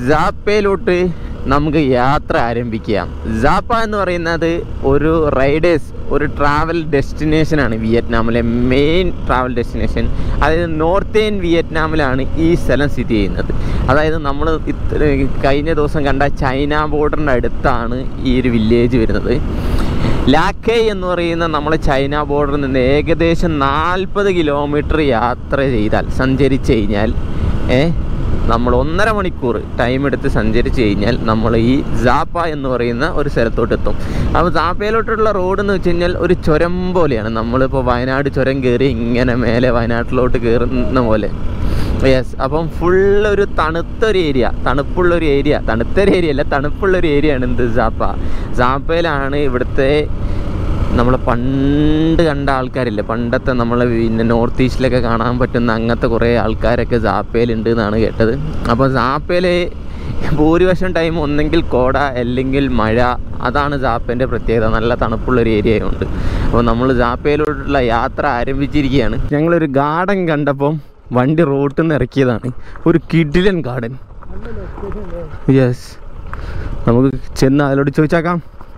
സാപ്പയിലോട്ട് നമുക്ക് യാത്ര ആരംഭിക്കാം സാപ്പ എന്ന് പറയുന്നത് ഒരു റൈഡേഴ്സ് ഒരു ട്രാവൽ ഡെസ്റ്റിനേഷനാണ് വിയറ്റ്നാമിലെ മെയിൻ ട്രാവൽ ഡെസ്റ്റിനേഷൻ അതായത് നോർത്തേൺ വിയറ്റ്നാമിലാണ് ഈ സ്ഥലം സ്ഥിതി ചെയ്യുന്നത് അതായത് നമ്മൾ ഇത്ര കഴിഞ്ഞ ദിവസം കണ്ട ചൈന ബോർഡറിൻ്റെ അടുത്താണ് ഈ ഒരു വില്ലേജ് വരുന്നത് ലാക്കേ എന്ന് പറയുന്ന നമ്മളെ ചൈന ബോർഡറിൽ നിന്ന് ഏകദേശം നാൽപ്പത് കിലോമീറ്റർ യാത്ര ചെയ്താൽ സഞ്ചരിച്ച് കഴിഞ്ഞാൽ ഏ നമ്മൾ ഒന്നര മണിക്കൂർ ടൈം എടുത്ത് സഞ്ചരിച്ച് കഴിഞ്ഞാൽ നമ്മൾ ഈ സാപ്പ എന്ന് പറയുന്ന ഒരു സ്ഥലത്തോട്ട് എത്തും അപ്പോൾ സാപ്പയിലോട്ടുള്ള റോഡ് എന്ന് വെച്ച് കഴിഞ്ഞാൽ ഒരു ചുരം പോലെയാണ് നമ്മളിപ്പോൾ വയനാട് ചുരം കയറി ഇങ്ങനെ മേലെ വയനാട്ടിലോട്ട് കയറുന്ന പോലെ യെസ് അപ്പം ഫുൾ ഒരു തണുത്തൊരു ഏരിയ തണുപ്പുള്ളൊരു ഏരിയ തണുത്തൊരു ഏരിയ അല്ല തണുപ്പുള്ളൊരു ഏരിയ ആണ് എന്ത് സാപ്പ സാപ്പയിലാണ് ഇവിടുത്തെ നമ്മൾ പണ്ട് കണ്ട ആൾക്കാരില്ലേ പണ്ടത്തെ നമ്മൾ പിന്നെ നോർത്ത് ഈസ്റ്റിലൊക്കെ കാണാൻ പറ്റുന്ന അങ്ങനത്തെ കുറേ ആൾക്കാരൊക്കെ സാപ്പയിലുണ്ട് എന്നാണ് കേട്ടത് അപ്പോൾ സാപ്പയിൽ ഭൂരിപക്ഷം ടൈം ഒന്നെങ്കിൽ കോട അല്ലെങ്കിൽ മഴ അതാണ് ജാപ്പേൻ്റെ പ്രത്യേകത നല്ല തണുപ്പുള്ളൊരു ഏരിയ ആയതുകൊണ്ട് അപ്പോൾ നമ്മൾ ജാപ്പയിലോട്ടുള്ള യാത്ര ആരംഭിച്ചിരിക്കുകയാണ് ഞങ്ങളൊരു ഗാർഡൻ കണ്ടപ്പം വണ്ടി റോട്ടിൽ നിന്ന് ഇറക്കിയതാണ് ഒരു കിഡിലൻ ഗാർഡൻ യെസ് നമുക്ക് ചെന്ന് അതിലോട്ട് ചോദിച്ചാക്കാം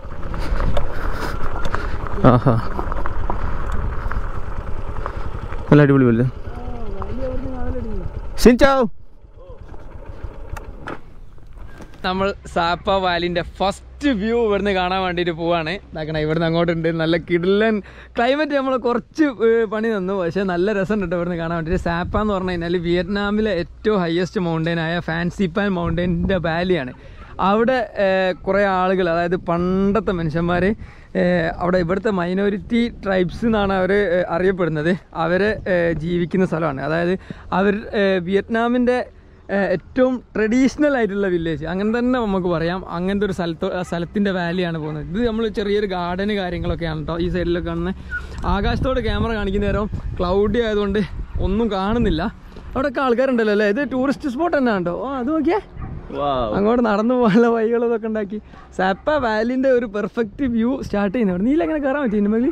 ആഹാ നല്ല അടിപൊളി പോലെ സിൻചാവ് നമ്മൾ സാപ്പ വാലിന്റെ ഫസ്റ്റ് വ്യൂ ഇവിടുന്ന് കാണാൻ വേണ്ടിയിട്ട് പോവാണ് ഇതാക്കണ ഇവിടുന്ന് അങ്ങോട്ടുണ്ട് നല്ല കിടിലൻ ക്ലൈമറ്റ് നമ്മൾ കുറച്ച് ഏർ, പണി തന്നു പക്ഷേ നല്ല രസമുണ്ട് കേട്ടോ ഇവിടുന്ന് കാണാൻ വേണ്ടിയിട്ട് സാപ്പ എന്ന് പറഞ്ഞു കഴിഞ്ഞാൽ വിയറ്റ്നാമിലെ ഏറ്റവും ഹയസ്റ്റ് മൗണ്ടൈൻ ആയ ഫാൻസിപ്പാൻ മൗണ്ടൈനിൻ്റെ വാലിയാണ് അവിടെ ഏർ, കുറേ ആളുകൾ അതായത് പണ്ടത്തെ മനുഷ്യന്മാർ അവിടെ ഇവിടുത്തെ മൈനോറിറ്റി ട്രൈബ്സ് എന്നാണ് അവർ അറിയപ്പെടുന്നത് അവർ ജീവിക്കുന്ന സ്ഥലമാണ് അതായത് അവർ ഏർ, വിയറ്റ്നാമിൻ്റെ ഏഹ് ഏറ്റവും ട്രഡീഷണൽ ആയിട്ടുള്ള വില്ലേജ് അങ്ങനെ തന്നെ നമുക്ക് പറയാം അങ്ങനത്തെ ഒരു സ്ഥലത്തോ ആ സ്ഥലത്തിൻ്റെ വാലിയാണ് പോകുന്നത് ഇത് നമ്മൾ ചെറിയൊരു ഗാർഡന് കാര്യങ്ങളൊക്കെയാണ് കേട്ടോ ഈ സൈഡിലൊക്കെ കാണുന്നത് ആകാശത്തോട് ക്യാമറ കാണിക്കുന്ന നേരം ക്ലൗഡി ആയതുകൊണ്ട് ഒന്നും കാണുന്നില്ല അവിടെയൊക്കെ ആൾക്കാരുണ്ടല്ലോ അല്ലേ ഇത് ടൂറിസ്റ്റ് സ്പോട്ട് തന്നെ ഉണ്ടോ ഓ അത് നോക്കിയേ അങ്ങോട്ട് നടന്നു പോകാനുള്ള വഴികളും ഇതൊക്കെ ഉണ്ടാക്കി സാപ്പ വാലിൻ്റെ ഒരു പെർഫെക്റ്റ് വ്യൂ സ്റ്റാർട്ട് ചെയ്യുന്നുണ്ട് നീല എങ്ങനെ കയറാൻ പറ്റി നമ്മൾ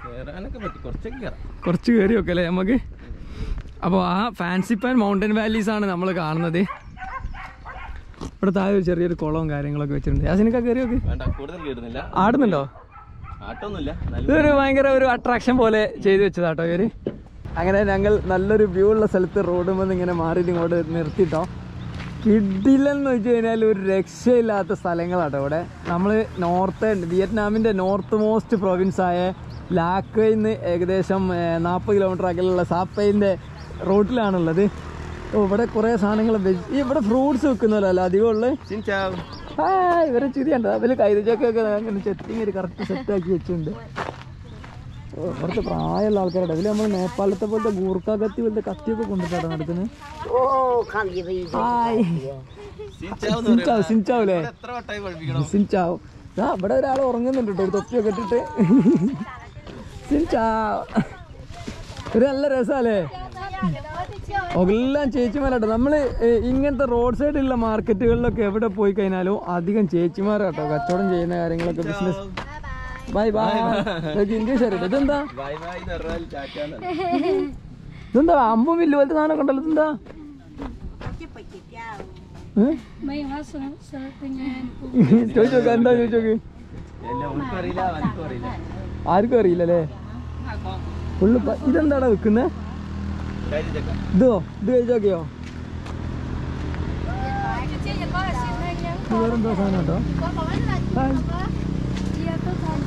കുറച്ച് കയറി നോക്കാം അല്ലേ നമുക്ക് അപ്പോൾ ആ ഫാൻസിപ്പാൻ മൗണ്ടൻ വാലീസ് ആണ് നമ്മൾ കാണുന്നത് ഇവിടെ താഴെ ഒരു ചെറിയൊരു കുളവും കാര്യങ്ങളൊക്കെ വെച്ചിട്ടുണ്ട് യാസിനൊക്കെ കയറി നോക്ക് വേണ്ട കൂടുതൽ കേടുന്നില്ല ആടുന്നുണ്ടോ ആട്ടൊന്നുമില്ല ഇതൊരു ഭയങ്കര ഒരു അട്രാക്ഷൻ പോലെ ചെയ്തു വെച്ചതാട്ടോ ഇവര് അങ്ങനെ ഞങ്ങൾ നല്ലൊരു വ്യൂ ഉള്ള സ്ഥലത്ത് റോഡ് വന്ന് ഇങ്ങനെ മാറി ഇങ്ങോട്ട് നിർത്തിട്ടോ കിഡിലെന്ന് വെച്ച് കഴിഞ്ഞാൽ ഒരു രക്ഷയില്ലാത്ത സ്ഥലങ്ങളാട്ടോ ഇവിടെ നമ്മൾ നോർത്ത് വിയറ്റ്നാമിൻ്റെ നോർത്ത് മോസ്റ്റ് പ്രൊവിൻസ് ആയ ലാക്കയിൽ നിന്ന് ഏകദേശം നാൽപ്പത് കിലോമീറ്റർ അകലുള്ള സാപ്പയിൻ്റെ റോട്ടിലാണുള്ളത് ഓ ഇവിടെ കുറേ സാധനങ്ങൾ വെജ് ഈ ഇവിടെ ഫ്രൂട്ട്സ് വെക്കുന്നല്ലോ അധികം ഉള്ളത് സിൻചാവ് ഹായ് ഇവരെ ചിരിയുണ്ട് അതിൽ കൈതച്ചൊക്കെ അങ്ങനെ ചെത്തിങ് ഒരു കറക്റ്റ് സെറ്റ് ആക്കി വെച്ചിട്ടുണ്ട് ഓ, ഇവിടുത്തെ പ്രായമുള്ള ആൾക്കാരുടെ അതിൽ നമ്മൾ നേപ്പാളത്തെ പോലത്തെ ഗൂർഖ കത്തി പോലത്തെ കത്തിയൊക്കെ കൊണ്ടിട്ടാണ് നടക്കുന്നത് ഹായ് സിൻചാവ് സിൻചാവ് അല്ലേ എത്ര വട്ടായി പഠിപ്പിക്കണം സിൻചാവ് ആ ഇവിടെ ഒരാൾ ഉറങ്ങുന്നുണ്ട് കേട്ടോ ഒരു തൊപ്പിയൊക്കെ ഇട്ടിട്ട് സിൻചാവ് ഒരു നല്ല രസമല്ലേ എല്ലാം ചേച്ചിമാരാട്ടോ നമ്മൾ ഇങ്ങനത്തെ റോഡ് സൈഡിലുള്ള മാർക്കറ്റുകളിലൊക്കെ എവിടെ പോയി കഴിഞ്ഞാലും അധികം ചേച്ചിമാരാട്ടോ കച്ചവടം ചെയ്യുന്ന കാര്യങ്ങളൊക്കെ ബിസിനസ് ബൈ ബൈ ഇംഗ്ലീഷ് അറിയില്ല ഇതെന്താ ബൈ ബൈ എന്ന് പറഞ്ഞാൽ ചാറ്റാന്ന് ഇതെന്താ അമ്പും വില്ല് പോലത്തെ സാധനം കണ്ടല്ലോ ഇതെന്താ ഏ? May hasa sa tingin ko. ചോദിച്ചു നോക്കാം എന്താ ചോദിച്ചു നോക്ക് എല്ലാം ഉനക്കും അറിയില്ല എനിക്കും അറിയില്ല ആർക്കും അറിയില്ലല്ലേ ഫുള്ള് പ- ഇതെന്താടാ വെക്കുന്നത് കാര്യം ചെക്ക ഇതോ ഇത് കഴിച്ചു നോക്കിയോ Kasi yung ko sin na niya. ഇത് വേറെന്തോ സാധനം കേട്ടോ Iya to kan.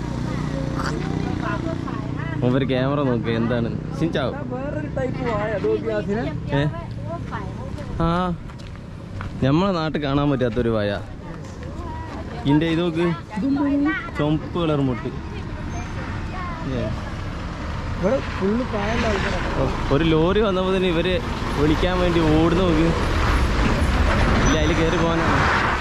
ഒരു ക്യാമറ നോക്ക് എന്താണ് സിൻചാവ് വേറൊരു ടൈപ്പ് വായ അതോ ഗ്യാസിന് ഏ ആ നമ്മളെ നാട്ടിൽ കാണാൻ പറ്റാത്തൊരു വായ ഇതിൻ്റെ ഇത് നോക്ക് ചുമപ്പ് കളർ മുട്ട് ഏ. ഇവിടെ ഫുള്ള് പ്രായമുള്ള ആൾക്കാരാണ് ഓ, ഒരു ലോറി വന്നപ്പോൾ തന്നെ ഇവര് വിളിക്കാൻ വേണ്ടി ഓടുന്ന നോക്ക് ഇല്ല അതിൽ കയറി പോകാനാണ്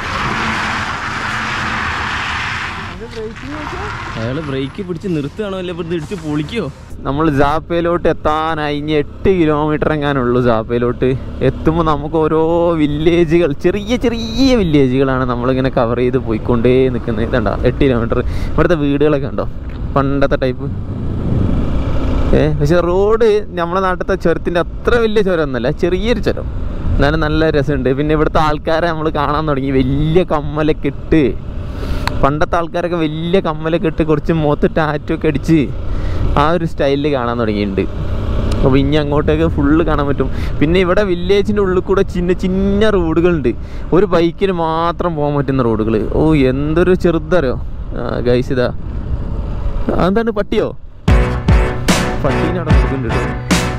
അയാൾ ബ്രേക്ക് പിടിച്ച് നിർത്തുകയാണോ അല്ല ഇവിടുന്ന് ഇടിച്ച് പൊളിക്കോ നമ്മൾ ജാപ്പയിലോട്ട് എത്താനായി ഇനി എട്ട് കിലോമീറ്റർ എങ്ങാനുള്ളൂ ജാപ്പയിലോട്ട് എത്തുമ്പോൾ നമുക്ക് ഓരോ വില്ലേജുകൾ ചെറിയ ചെറിയ വില്ലേജുകളാണ് നമ്മളിങ്ങനെ കവർ ചെയ്ത് പോയിക്കൊണ്ടേ നിൽക്കുന്നത് ഇതുണ്ടോ എട്ട് കിലോമീറ്റർ ഇവിടുത്തെ വീടുകളൊക്കെ ഉണ്ടോ പണ്ടത്തെ ടൈപ്പ് ഏ പക്ഷെ റോഡ് നമ്മളെ നാട്ടിലത്തെ ചുരത്തിൻ്റെ അത്ര വലിയ ചുരം ഒന്നുമല്ല ചെറിയൊരു ചുരം എന്നാലും നല്ല രസമുണ്ട് പിന്നെ ഇവിടുത്തെ ആൾക്കാരെ നമ്മൾ കാണാൻ തുടങ്ങി വലിയ കമ്മലൊക്കെ ഇട്ട് പണ്ടത്തെ ആൾക്കാരൊക്കെ വലിയ കമ്മലൊക്കെ ഇട്ട് കുറച്ച് മുഖത്ത് ടാറ്റു ഒക്കെ അടിച്ച് ആ ഒരു സ്റ്റൈലിൽ കാണാൻ തുടങ്ങിയിട്ടുണ്ട് അപ്പോൾ ഇനി അങ്ങോട്ടേക്ക് ഫുള്ള് കാണാൻ പറ്റും പിന്നെ ഇവിടെ വില്ലേജിൻ്റെ ഉള്ളിൽ കൂടെ ചിന്ന ചിന്ന റോഡുകളുണ്ട് ഒരു ബൈക്കിന് മാത്രം പോകാൻ പറ്റുന്ന റോഡുകൾ ഓ എന്തൊരു ചെറുതറിയോ ഗൈസ് ഇതാ അതെന്താണ് പട്ടിയോ പട്ടീനെ അവിടെ കൊടുക്കുന്നുണ്ട് കേട്ടോ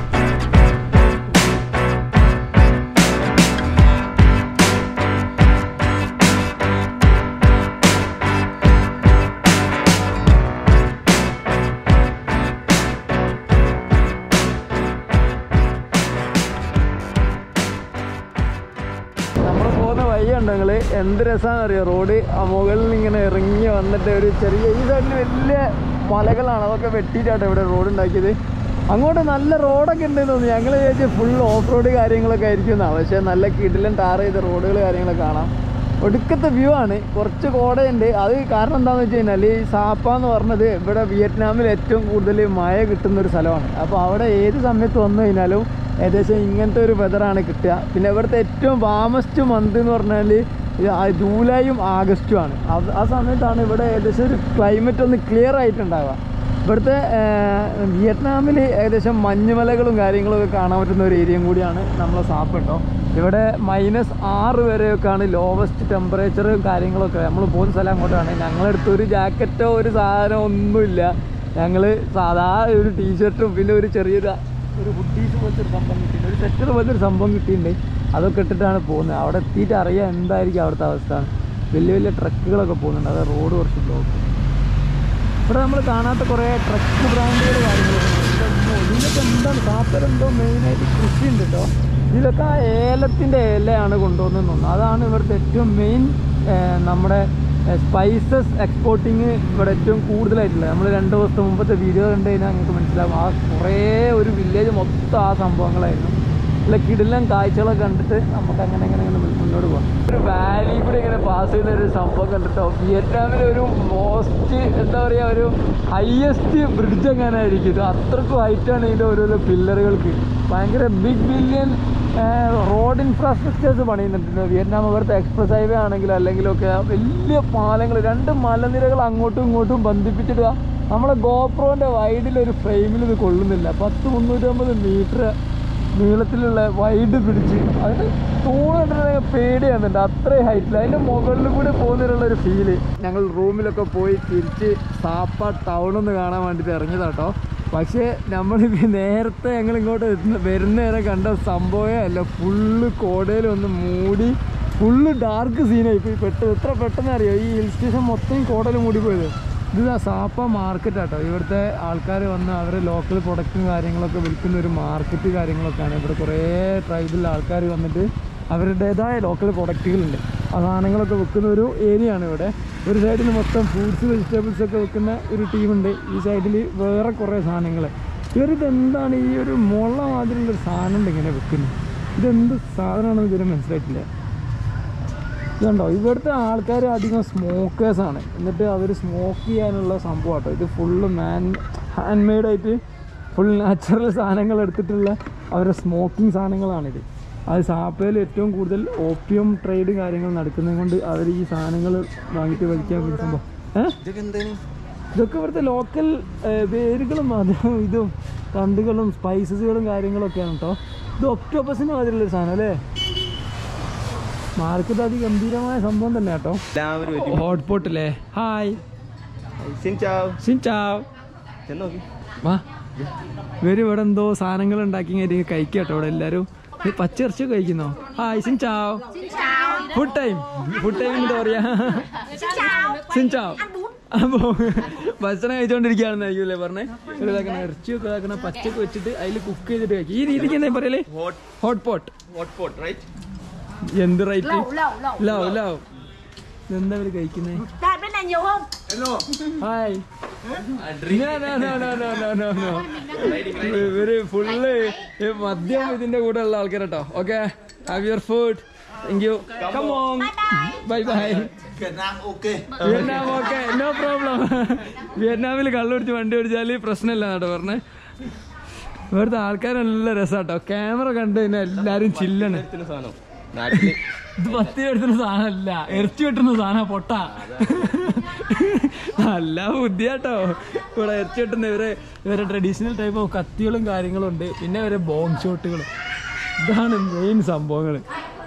നമ്മൾ പോകുന്ന വഴി ഉണ്ടെങ്കിൽ എന്ത് രസമാണെന്ന് അറിയോ റോഡ് ആ മുകളിൽ ഇങ്ങനെ ഇറങ്ങി വന്നിട്ട് ഒരു ചെറിയ ഈ സൈഡിൽ വലിയ മലകളാണ് അതൊക്കെ വെട്ടിയിട്ടാണ് ഇവിടെ റോഡ് ഉണ്ടാക്കിയത് അങ്ങോട്ട് നല്ല റോഡൊക്കെ ഉണ്ടെന്ന് തോന്നുന്നു ഞങ്ങൾ വിചാരിച്ചു ഫുൾ ഓഫ് റോഡ് കാര്യങ്ങളൊക്കെ ആയിരിക്കും എന്നാ പക്ഷേ നല്ല കിടിലൻ ടാർ ചെയ്ത റോഡുകൾ കാര്യങ്ങളൊക്കെ കാണാം ഒടുക്കത്തെ വ്യൂ ആണ് കുറച്ച് കോടയുണ്ട് അത് കാരണം എന്താണെന്ന് വെച്ച് കഴിഞ്ഞാൽ ഈ സാപ്പ എന്ന് പറഞ്ഞത് ഇവിടെ വിയറ്റ്നാമിൽ ഏറ്റവും കൂടുതൽ മഴ കിട്ടുന്ന ഒരു സ്ഥലമാണ് അപ്പോൾ അവിടെ ഏത് സമയത്ത് വന്നു കഴിഞ്ഞാലും ഏകദേശം ഇങ്ങനത്തെ ഒരു വെതറാണ് കിട്ടുക പിന്നെ ഇവിടുത്തെ ഏറ്റവും വാമസ്റ്റ് മന്ത് എന്ന് പറഞ്ഞാൽ ഇത് ആ ജൂലൈയും ആഗസ്റ്റും ആണ് അത് ആ സമയത്താണ് ഇവിടെ ഏകദേശം ഒരു ക്ലൈമറ്റ് ഒന്ന് ക്ലിയർ ആയിട്ടുണ്ടാവുക ഇവിടുത്തെ വിയറ്റ്നാമിൽ ഏകദേശം മഞ്ഞുമലകളും കാര്യങ്ങളും ഒക്കെ കാണാൻ പറ്റുന്ന ഒരു ഏരിയയും കൂടിയാണ് നമ്മളെ സാപ്പ് കേട്ടോ ഇവിടെ മൈനസ് ആറ് വരെയൊക്കെയാണ് ലോവസ്റ്റ് ടെമ്പറേച്ചറും കാര്യങ്ങളൊക്കെ നമ്മൾ പോകുന്ന സ്ഥലം അങ്ങോട്ടാണ് ഞങ്ങളടുത്ത് ഒരു ജാക്കറ്റോ ഒരു സാധനമോ ഒന്നുമില്ല ഞങ്ങൾ സാധാ ഒരു ടീഷർട്ടും പിന്നെ ഒരു ചെറിയൊരു ഒരു ഹുഡീസ് പോലത്തെ ഒരു സംഭവം കിട്ടിയിട്ടുണ്ട് ഒരു സെറ്റർ പോലത്തെ ഒരു സംഭവം കിട്ടിയിട്ടുണ്ട് അതൊക്കെ ഇട്ടിട്ടാണ് പോകുന്നത് അവിടെ എത്തിയിട്ട് അറിയാം എന്തായിരിക്കും അവിടുത്തെ അവസ്ഥ വലിയ വലിയ ട്രക്കുകളൊക്കെ പോകുന്നുണ്ട് അത് റോഡ് കുറച്ച് ബ്ലോക്ക് ഇവിടെ നമ്മൾ കാണാത്ത കുറേ ട്രക്ക് ബ്രാൻഡുകൾ കാര്യങ്ങളൊക്കെ ഉണ്ട്. ഇതൊന്നും ഇതിലൊക്കെ എന്താണ് കാപ്പരെന്തോ മെയിനായിട്ട് കൃഷി ഉണ്ട് കേട്ടോ ഇതിലൊക്കെ ആ ഏലത്തിൻ്റെ ഇലയാണ് കൊണ്ടുവന്നെന്ന് തോന്നുന്നു അതാണ് ഇവിടുത്തെ ഏറ്റവും മെയിൻ നമ്മുടെ സ്പൈസസ് എക്സ്പോർട്ടിങ് ഇവിടെ ഏറ്റവും കൂടുതലായിട്ടുള്ളത് നമ്മൾ രണ്ട് ദിവസത്തെ മുമ്പത്തെ വീഡിയോ കണ്ടു കഴിഞ്ഞാൽ നിങ്ങൾക്ക് മനസ്സിലാവും ആ കുറേ ഒരു വില്ലേജ് മൊത്തം ആ സംഭവങ്ങളായിരുന്നു നല്ല കിടിലൻ കാഴ്ചകളൊക്കെ കണ്ടിട്ട് നമുക്ക് അങ്ങനെ അങ്ങനെ അങ്ങനെ മുന്നോട്ട് പോകാം ഒരു വാലി കൂടെ ഇങ്ങനെ പാസ് ചെയ്യുന്ന ഒരു സംഭവം കണ്ടിട്ടോ വിയറ്റ്നാമിലെ ഒരു മോസ്റ്റ് എന്താ പറയുക ഒരു ഹയസ്റ്റ് ബ്രിഡ്ജ് എങ്ങനെയായിരിക്കും ഇത് അത്രക്കും ഹൈറ്റാണ് ഇതിൻ്റെ ഓരോരോ പില്ലറുകൾക്ക് ഭയങ്കര ബിഗ് ബില്യൺ റോഡ് ഇൻഫ്രാസ്ട്രക്ചേഴ്സ് പണിയുന്നുണ്ട് വിയറ്റ്നാം ഇവിടുത്തെ എക്സ്പ്രസ് ഹൈവേ ആണെങ്കിലും അല്ലെങ്കിലൊക്കെ വലിയ പാലങ്ങൾ രണ്ട് മലനിരകൾ അങ്ങോട്ടും ഇങ്ങോട്ടും ബന്ധിപ്പിച്ചിടുക നമ്മളെ ഗോപ്രോൻ്റെ വൈഡിൽ ഒരു ഫ്രെയിമിൽ ഇത് കൊള്ളുന്നില്ല പത്ത് മുന്നൂറ്റമ്പത് മീറ്റർ നീളത്തിലുള്ള വൈഡ് പിടിച്ച് അതിന് തൂണിട്ടുണ്ടെങ്കിൽ പേടിയാകുന്നുണ്ട് അത്രയും ഹൈറ്റിൽ അതിൻ്റെ മുകളിൽ കൂടി പോകുന്നതിനുള്ള ഒരു ഫീല് ഞങ്ങൾ റൂമിലൊക്കെ പോയി തിരിച്ച് സാപ്പ ടൗൺ ഒന്ന് കാണാൻ വേണ്ടിയിട്ട് ഇറങ്ങിയതാട്ടോ പക്ഷേ നമ്മൾ നേരത്തെ ഞങ്ങൾ ഇങ്ങോട്ട് എത്തുന്ന വരുന്ന നേരം കണ്ട സംഭവമേ അല്ല ഫുള്ള് കോടയിൽ ഒന്ന് മൂടി ഫുള്ള് ഡാർക്ക് സീനായി പോയി പെട്ടെന്ന് എത്ര പെട്ടെന്ന് അറിയോ ഈ ഹിൽ സ്റ്റേഷൻ മൊത്തം കോടയിൽ മൂടി പോയത് ഇത് ആ സാപ്പ മാർക്കറ്റ് ആട്ടോ ഇവിടുത്തെ ആൾക്കാർ വന്ന് അവരെ ലോക്കൽ പ്രൊഡക്റ്റും കാര്യങ്ങളൊക്കെ വിൽക്കുന്ന ഒരു മാർക്കറ്റ് കാര്യങ്ങളൊക്കെയാണ് ഇവിടെ കുറേ ട്രൈബിൽ ആൾക്കാർ വന്നിട്ട് അവരുടേതായ ലോക്കൽ പ്രൊഡക്റ്റുകളുണ്ട് ആ സാധനങ്ങളൊക്കെ വിൽക്കുന്ന ഒരു ഏരിയ ആണ് ഇവിടെ ഒരു സൈഡിൽ മൊത്തം ഫ്രൂട്ട്സ് വെജിറ്റബിൾസ് ഒക്കെ വിൽക്കുന്ന ഒരു ടീമുണ്ട് ഈ സൈഡിൽ വേറെ കുറേ സാധനങ്ങൾ ഇവരിത് എന്താണ് ഈ ഒരു മുള മാതിരിയുള്ള ഒരു സാധനം ഉണ്ട് ഇങ്ങനെ വിൽക്കുന്നത് ഇതെന്ത് സാധനമാണെന്ന് ഇതുവരെ മനസ്സിലായിട്ടില്ല ഇതുണ്ടോ ഇവിടുത്തെ ആൾക്കാർ അധികം സ്മോക്കേഴ്സാണ് എന്നിട്ട് അവർ സ്മോക്ക് ചെയ്യാനുള്ള സംഭവം കേട്ടോ ഇത് ഫുള്ള് മാൻ ഹാൻഡ് മെയ്ഡായിട്ട് ഫുൾ നാച്ചുറൽ സാധനങ്ങൾ എടുത്തിട്ടുള്ള അവരുടെ സ്മോക്കിംഗ് സാധനങ്ങളാണിത് അത് സാപ്പയിൽ ഏറ്റവും കൂടുതൽ ഓപ്പിയം ട്രേഡ് കാര്യങ്ങൾ നടക്കുന്നത് കൊണ്ട് അവർ ഈ സാധനങ്ങൾ വാങ്ങിയിട്ട് വലിക്കാൻ പറ്റുന്ന സംഭവം ഏഹ് ഇതൊക്കെ ഇവിടുത്തെ ലോക്കൽ പേരുകളും അതും ഇതും തണ്ടുകളും സ്പൈസസുകളും കാര്യങ്ങളൊക്കെയാണ് കേട്ടോ ഇത് ഒക്ടോപ്പസിന് മാതിരിയുള്ളൊരു സാധനം അല്ലേ മാർക്കറ്റ് അതിഗംഭീരമായ സംഭവം തന്നെ കേട്ടോ എല്ലാവരും ഹോട്ട് പോട്ട് അല്ലേ ഹായ് സിൻചാവ് നോക്കി വാ ഇവര് ഇവിടെ എന്തോ സാധനങ്ങൾ ഉണ്ടാക്കി കഴിഞ്ഞിട്ട് കഴിക്കുക കേട്ടോ ഇവിടെ എല്ലാരും ഇത് പച്ചിറച്ചി കഴിക്കുന്നോ ഹായ് സിൻചാവ് ഫുഡ് ടൈം ഫുഡ് ടൈം എന്താ പറയാ സിൻചാവ് അപ്പോ ഭക്ഷണം കഴിച്ചോണ്ടിരിക്കുകയാണെന്നായിരിക്കും അല്ലേ പറഞ്ഞേ ഒരു ഇതാക്കണ ഇറച്ചിയൊക്കെ ഇതാക്കണ പച്ചക്ക് വെച്ചിട്ട് അതിൽ കുക്ക് ചെയ്തിട്ട് കഴിക്കും ഈ രീതിക്ക് എന്താ പറയലേ ഹോട്ട് പോട്ട് എന്ത് റേറ്റ് ലവ് ലവ് എന്താ ഇവര് കഴിക്കുന്നേ Đạt bên này nhiều không? Hi ഇവര് ഫുള്ള് മദ്യം ഇതിന്റെ കൂടെ ഉള്ള ആൾക്കാരട്ടോ okay have your food thank you come on bye bye Vietnam okay no problem വിയറ്റ്നാമിൽ കള്ളുപിടിച്ച് വണ്ടി ഓടിച്ചാല് പ്രശ്നമില്ല കേട്ടോ പറഞ്ഞേ ഇവിടുത്തെ ആൾക്കാർ നല്ല രസാട്ടോ ക്യാമറ കണ്ടു കഴിഞ്ഞാൽ എല്ലാരും ചില്ലാണ് എടുത്തിന് സാധനം നാട്ടില് ഇത് പത്തി എടുത്തുന്ന സാധനമല്ല ഇറച്ചി വെട്ടുന്ന സാധനം പൊട്ട നല്ല ബുദ്ധിയാട്ടോ ഇവിടെ ഇറച്ചി വെട്ടുന്ന ഇവരെ ഇവരെ ട്രഡീഷണൽ ടൈപ്പ് ഓഫ് കത്തികളും കാര്യങ്ങളും ഉണ്ട് പിന്നെ ഇവരെ ബോംബ് ഷോട്ടുകളും ഇതാണ് മെയിൻ സംഭവങ്ങൾ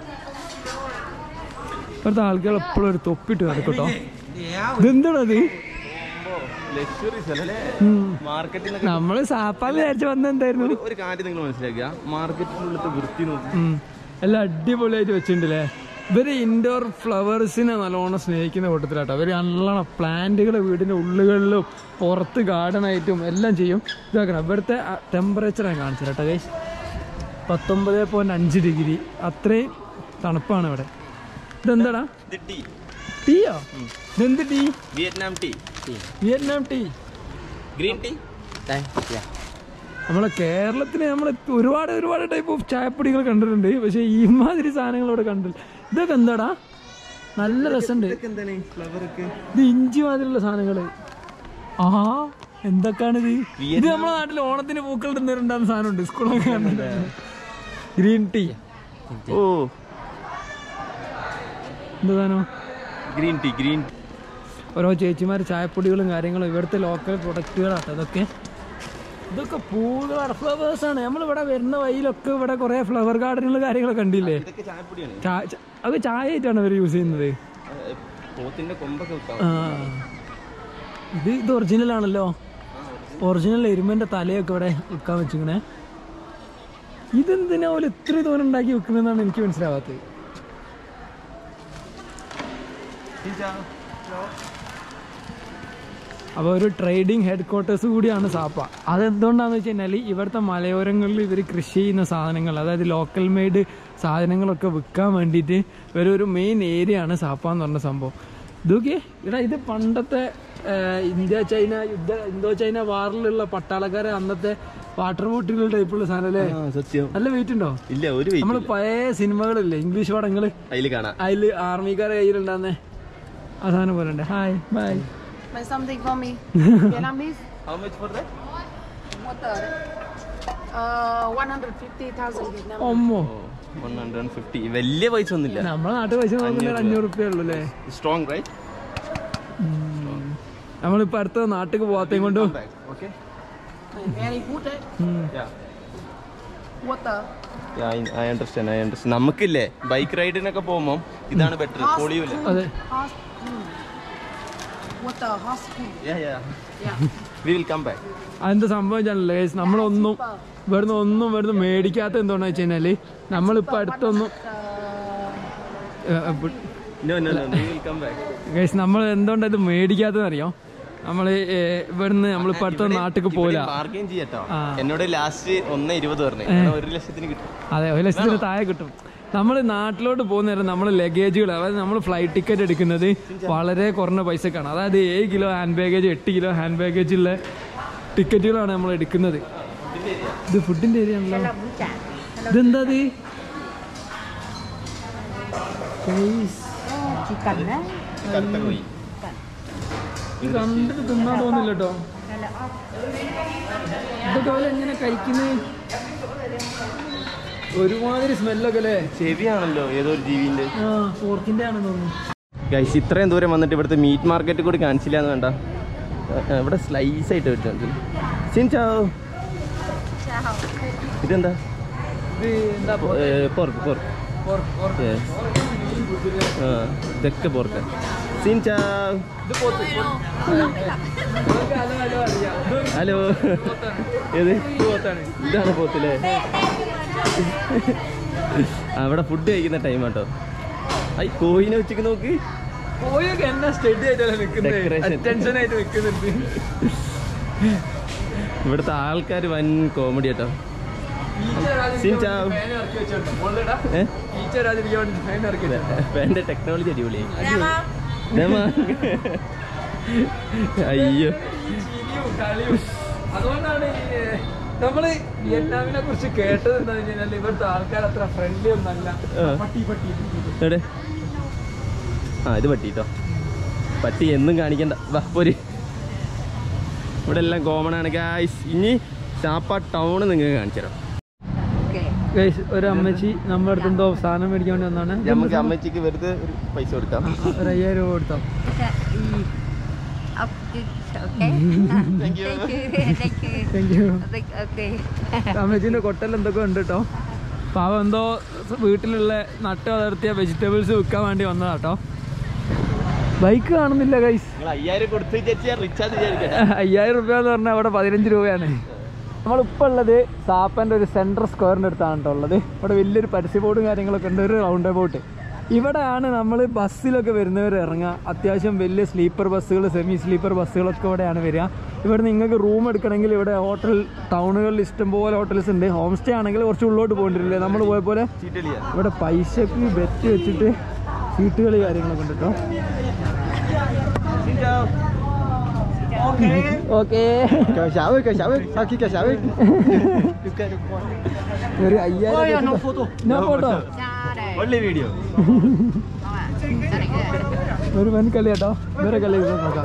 ഇവിടുത്തെ ആൾക്കാർ എപ്പോഴും ഒരു തൊപ്പിട്ട് നടക്കട്ടോ ഇതെന്താണത് ലക്ഷറീസ് അല്ലേ മാർക്കറ്റിൽ നമ്മള് സാപ്പാന്ന് വിചാരിച്ച വന്ന എന്തായിരുന്നു ഒരു കാര്യം നിങ്ങൾ മനസ്സിലാക്കുക മാർക്കറ്റിനുള്ളത്തെ വൃത്തി നോക്കി ഉം. എല്ലാം അടിപൊളിയായിട്ട് വെച്ചിട്ടുണ്ടല്ലേ ഇവര് ഇൻഡോർ ഫ്ലവേഴ്സിനെ നല്ലോണം സ്നേഹിക്കുന്ന കൂട്ടത്തിലാട്ടോ ഇവര് നല്ലോണം പ്ലാന്റുകൾ വീടിന്റെ ഉള്ളുകളിലും പുറത്ത് garden ആയിട്ടും എല്ലാം ചെയ്യും ഇതാക്കണം ഇവിടുത്തെ ടെമ്പറേച്ചർ ഞാൻ കാണിച്ചു കേട്ടോ ഗൈസ് പത്തൊമ്പത് പോയിന്റ് അഞ്ച് ഡിഗ്രി അത്രയും തണുപ്പാണ് ഇവിടെ ഇതെന്താടാ ഇത് ടീ ടീയോ ഇതെന്ത് tea Vietnam tea Vietnam tea green tea നമ്മളെ കേരളത്തിൽ നമ്മൾ ഒരുപാട് ഒരുപാട് ടൈപ്പ് ഓഫ് ചായപ്പൊടികൾ കണ്ടിട്ടുണ്ട് പക്ഷെ ഈ മാതിരി സാധനങ്ങൾ ഇവിടെ കണ്ടില്ല ഇതൊക്കെ എന്താടാ നല്ല രസമുണ്ട് എന്താണ് ഫ്ലവർ ഒക്കെ ഇത് ഇഞ്ചി മാതിരിയുള്ള സാധനങ്ങള് ആ എന്തൊക്കെയാണിത് ഇത് നമ്മുടെ നാട്ടിൽ ഓണത്തിന് പൂക്കൾ ഇടുന്നവരുണ്ടാകുന്ന സാധനമുണ്ട് സ്കൂളൊക്കെ ഗ്രീൻ ടീ ഓ എന്താ സാധനം ഗ്രീൻ ടീ ഗ്രീൻ ഓരോ ചേച്ചിമാർ ചായപ്പൊടികളും കാര്യങ്ങളും ഇവിടുത്തെ ലോക്കൽ പ്രൊഡക്റ്റുകളാട്ടോ ഇതൊക്കെ ഇതൊക്കെ പൂവുകളാണ് ഫ്ലവേഴ്സ് ആണ് നമ്മളിവിടെ വരുന്ന വഴിയിലൊക്കെ ഇവിടെ കുറേ ഫ്ലവർ ഗാർഡനുകൾ കാര്യങ്ങളൊക്കെ കണ്ടില്ലേ ഇതൊക്കെ ചായപ്പൊടിയാണ് ചാ- ച- അത് ചായ ആയിട്ടാണ് അവർ യൂസ് ചെയ്യുന്നത് പോത്തിന്റെ കൊമ്പൊക്കെ വെക്കാം ആ ഇത് ഇത് ഒറിജിനൽ ആണല്ലോ ഒറിജിനൽ എരുമന്റെ തലയൊക്കെ ഇവിടെ വിൽക്കാൻ വെച്ചിങ്ങനെ ഇതെന്തിനാ പോലെ ഇത്ര തോനെ ഉണ്ടാക്കി വെക്കുന്നതെന്നാണ് എനിക്ക് മനസ്സിലാവാത്തത് അപ്പോൾ ഒരു ട്രേഡിംഗ് ഹെഡ് ക്വാർട്ടേഴ്സ് കൂടിയാണ് സാപ്പ അതെന്തുകൊണ്ടാന്ന് വെച്ച് കഴിഞ്ഞാൽ ഇവിടുത്തെ മലയോരങ്ങളിൽ ഇവർ കൃഷി ചെയ്യുന്ന സാധനങ്ങൾ അതായത് ലോക്കൽ മെയ്ഡ് സാധനങ്ങളൊക്കെ വിൽക്കാൻ വേണ്ടിയിട്ട് ഇവരൊരു മെയിൻ ഏരിയ ആണ് സാപ്പ എന്ന് പറഞ്ഞ സംഭവം ഇതൊക്കെ ഇവിടെ ഇത് പണ്ടത്തെ ആ, ഇന്ത്യ ചൈന യുദ്ധ ഇന്തോ ചൈന വാറിലുള്ള പട്ടാളക്കാരെ അന്നത്തെ വാട്ടർ ബോട്ടിലുള്ള ടൈപ്പുള്ള സാധനം അല്ലേ സത്യം നല്ല വെയിറ്റ് ഉണ്ടോ ഇല്ല ഒരു വെയിറ്റ് നമ്മൾ പഴയ സിനിമകളില്ലേ ഇംഗ്ലീഷ് പടങ്ങള് അതിൽ കാണാം അതില് ആർമിക്കാരെ കയ്യിലുണ്ടാകുന്നേ ആ സാധനം പോലെ ഉണ്ട് hi bye Buy something for me. Vietnamese how much for that water. Uh, 150,000 Vietnam. ഒമ്മോ വൺ ഹൺഡ്രഡ് ആൻഡ് ഫിഫ്റ്റി വലിയ പൈസ ഒന്നുമില്ല നമ്മളെ നാട്ടിൽ പൈസ നോക്കുന്ന ഒരു അഞ്ഞൂറ് റുപ്യ ഉള്ളൂ അല്ലേ സ്ട്രോങ് റൈറ്റ് നമ്മളിപ്പോ അടുത്ത നാട്ടിൽ പോവാത്തേം കൊണ്ട് ഓക്കെ Very good. Eh? ഉം. Water. I understand I understand നമുക്കില്ലേ ബൈക്ക് റൈഡിനൊക്കെ പോകുമ്പോൾ ഇതാണ് ബെറ്റർ പൊളിയൂല അതെ Hot. Mm. Water. Hot. Mm. Yeah. We will come back അതെന്താ സംഭവിച്ചാണല്ലേ നമ്മളൊന്നും ഇവിടുന്ന് ഒന്നും ഇവിടുന്ന് മേടിക്കാത്ത എന്താണെന്ന് വെച്ച് കഴിഞ്ഞാല് നമ്മളിപ്പോ അടുത്തൊന്നും Uh, no no no we will come back guys നമ്മൾ എന്തുകൊണ്ടാ ഇത് മേടിക്കാത്തതെന്ന് അറിയോ നമ്മള് ഏ, ഇവിടുന്ന് നമ്മളിപ്പോ അടുത്ത നാട്ടിലേക്ക് പോല ബാർഗെയിൻ ചെയ്യട്ടോ ആ. എന്നോട് ലാസ്റ്റ് ഒന്ന് ഇരുപത് പറഞ്ഞു കാരണം ഒരു ലക്ഷത്തിന് കിട്ടും അതെ ഒരു ലക്ഷത്തിന് താഴെ കിട്ടും നമ്മൾ നാട്ടിലോട്ട് പോകുന്ന നേരം നമ്മൾ ലഗേജുകൾ അതായത് നമ്മൾ ഫ്ലൈറ്റ് ടിക്കറ്റ് എടുക്കുന്നത് വളരെ കുറഞ്ഞ പൈസക്കാണ് അതായത് ഏഴ് കിലോ ഹാൻഡ് ബാഗേജ് എട്ട് കിലോ ഹാൻഡ് ബാഗേജ് ഉള്ള ടിക്കറ്റുകളാണ് നമ്മൾ എടുക്കുന്നത് ഇത് ഫുഡിന്റെ ഏരിയ ആണല്ലോ ഇതെന്താ ഇത് Guys, chỉ cần đấy. കറുത്ത കോഴി ഇത് കണ്ടിട്ട് തിന്നാൻ തോന്നില്ല കേട്ടോ ഇതൊക്കെ പോലെ എങ്ങനെ കഴിക്കുന്നത് ഒരുമാതിരി സ്മെല്ലൊക്കെ അല്ലേ ചെവിയാണല്ലോ ഏതോ ഒരു ജീവിന്റെ ആ പോർക്കിന്റെ ആണെന്ന് തോന്നുന്നു ഗൈസ് ഇത്രയും ദൂരം വന്നിട്ട് ഇവിടുത്തെ മീറ്റ് മാർക്കറ്റ് കൂടി കാണിച്ചില്ല എന്ന് വേണ്ട ആ, ഇവിടെ സ്ലൈസ് ആയിട്ട് വെച്ചു സിൻചാവോ ഇതെന്താ ഇത് എന്താ പോർക്ക് പോർക്ക് പോർക്ക് പോർക്ക് ആ ഇതൊക്കെ പോർക്ക് സിൻചാവ് ഇത് പോത്ത് നമുക്ക് ഹലോ ഹലോ അറിയാം ഇതൊരു ഹലോ ഏത് പോത്താണ് ഇതാണ് പോത്തില്ലേ അവിടെ ഫുഡ് കഴിക്കുന്ന ടൈം കേട്ടോ ഐ കോയിനെ വെച്ചിക്ക് നോക്ക് പോയൊക്കെ എന്നാ സ്റ്റഡി ആയിട്ടല്ലേ നിൽക്കുന്നത് Decoration. അറ്റൻഷൻ ആയിട്ട് നിൽക്കുന്നുണ്ട് ഇവിടുത്തെ ആൾക്കാർ വൻ കോമഡി കേട്ടോ സിൻചാവ്. ഏ വേണ്ട ടെക്നോളജി അടിപൊളിയായി ദമാ. അയ്യോ അതുകൊണ്ടാണ് ഈ, നമ്മള് വിയറ്റ്നാമിനെ കുറിച്ച് കേട്ടത് എന്താ കഴിഞ്ഞാൽ ഇവിടുത്തെ ആൾക്കാർ അത്ര ഫ്രണ്ട്ലി ഒന്നല്ല ആ. പട്ടി പട്ടി എവിടെ ആ ഇത് പട്ടി കേട്ടോ പട്ടി എന്നും കാണിക്കണ്ട വാ പോര് ഇവിടെ എല്ലാം കോമൺ ആണ് ഗായ്സ് ഇനി ചാപ്പ ടൗൺ നിങ്ങൾക്ക് കാണിച്ചു തരാം ഗൈസ് ഒരു അമ്മച്ചി നമ്മുടെ അടുത്ത് എന്തോ സാധനം മേടിക്കാൻ വേണ്ടി വന്നാണ് നമുക്ക് അമ്മച്ചിക്ക് വെറുതെ ഒരു പൈസ കൊടുക്കാം ഒരു അയ്യായിരം രൂപ കൊടുത്തോ Up to, okay. Thank you. Thank you. Thank you. Thank you Like, okay. അമ്മച്ചീൻ്റെ കൊട്ടൽ എന്തൊക്കെ ഉണ്ട് കേട്ടോ പാവം എന്തോ വീട്ടിലുള്ള നട്ട് വളർത്തിയ വെജിറ്റബിൾസ് വിൽക്കാൻ വേണ്ടി വന്നതാട്ടോ ബൈക്ക് കാണുന്നില്ല ഗൈസ് നിങ്ങൾ അയ്യായിരം കൊടുത്ത് വിചാരിച്ചാൽ റിച്ചാർജ് വിചാരിക്കട്ടെ അയ്യായിരം രൂപ എന്ന് പറഞ്ഞാൽ അവിടെ പതിനഞ്ച് രൂപയാണ് നമ്മളിപ്പോൾ ഉള്ളത് സാപ്പൻ്റെ ഒരു സെൻട്രൽ സ്ക്വയറിൻ്റെ അടുത്താണ് കേട്ടോ ഉള്ളത് ഇവിടെ വലിയൊരു പരസ്യ ബോർഡും കാര്യങ്ങളൊക്കെ ഉണ്ട് ഒരു റൗണ്ട് അബൌട്ട് ഇവിടെയാണ് നമ്മൾ ബസ്സിലൊക്കെ വരുന്നവർ ഇറങ്ങുക അത്യാവശ്യം വലിയ സ്ലീപ്പർ ബസ്സുകൾ സെമി സ്ലീപ്പർ ബസ്സുകളൊക്കെ ഇവിടെയാണ് വരിക ഇവിടെ നിങ്ങൾക്ക് റൂം എടുക്കണമെങ്കിൽ ഇവിടെ ഹോട്ടൽ ടൗണുകളിൽ ഇഷ്ടംപോലെ ഹോട്ടൽസ് ഉണ്ട് ഹോം സ്റ്റേ ആണെങ്കിൽ കുറച്ച് ഉള്ളോട്ട് പോകേണ്ടിരില്ലേ നമ്മൾ പോയ പോലെ ചീറ്റളിയാ ഇവിടെ പൈസക്ക് ബെറ്റ് വെച്ചിട്ട് സീറ്റുകൾ കാര്യങ്ങളൊക്കെ ഉണ്ട് കേട്ടോ ഓക്കേ കശാവ് കശാവ് ആക്കി കശാവ് ഒരു അയ്യായിരം നോ ഫോട്ടോ ഒള്ളി വീഡിയോ ഒരു വൻ കളി കേട്ടോ വേറെ കളി ഇത് നോക്കാം